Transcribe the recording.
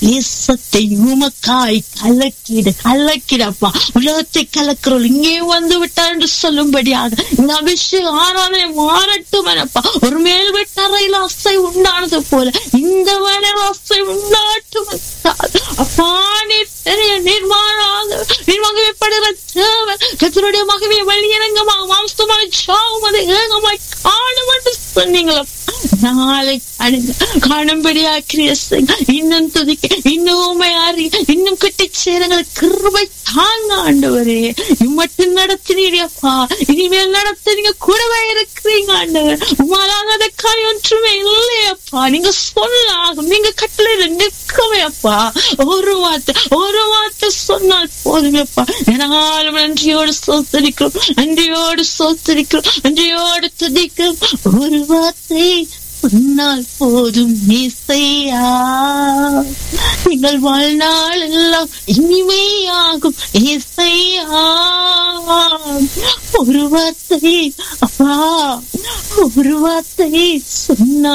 தேசத்தை உமக்காய் கலக்கிடு கலக்கிடப்பா உலகத்தை கலக்கிறோம் இங்கே வந்து விட்டார் என்று சொல்லும்படியாக இந்த அபிஷேகம் ஆராதனை மாறட்டும் எனப்பா ஒரு மேல் வெட்டறையில் அசை உண்டானது போல இந்த வேலையில் அசை உண்டாட்டும் அப்பா நீர் பெரிய நிர்மாணாக நிர்வாகப்படுகிற தேவன் கத்தருடைய மகவே வெளியரங்கமாக மாம்சமாய் சாவும் அதை ஏகமாய் காணும் என்று சொன்னீங்களா நாளை காணும்படியா கிரியசன் இன்னும் துதிக்க இன்னும் உண்மை அறி இன்னும் கட்டி சேரங்களுக்கு கிருபை தாங்க ஆண்டவரே இம்மட்டும் நடத்தினீரியப்பா இனிமேல் நடத்துறீங்க கூடவே இருக்கிறீங்க ஆண்டவர் உமாலாகாத காரியம் ஒன்றுமே இல்லையப்பா நீங்க சொல்லாகும் நீங்க கட்டளையில நிற்கவே அப்பா ஒரு வார்த்தை ஒரு வார்த்தை சொன்னால் போதுமேப்பா என்னாலும் நன்றியோடு சோத்தரிக்கிறோம் நன்றியோடு சோத்தரிக்கிறோம் நன்றியோடு துதிக்கிறோம் ஒரு வார்த்தை சொன்னால் போதும் இசையா எங்கள் வாழ்நாள் எல்லாம் இனிமையாகும் இசையா ஒரு வார்த்தை அப்பா ஒரு வார்த்தை சொன்னால்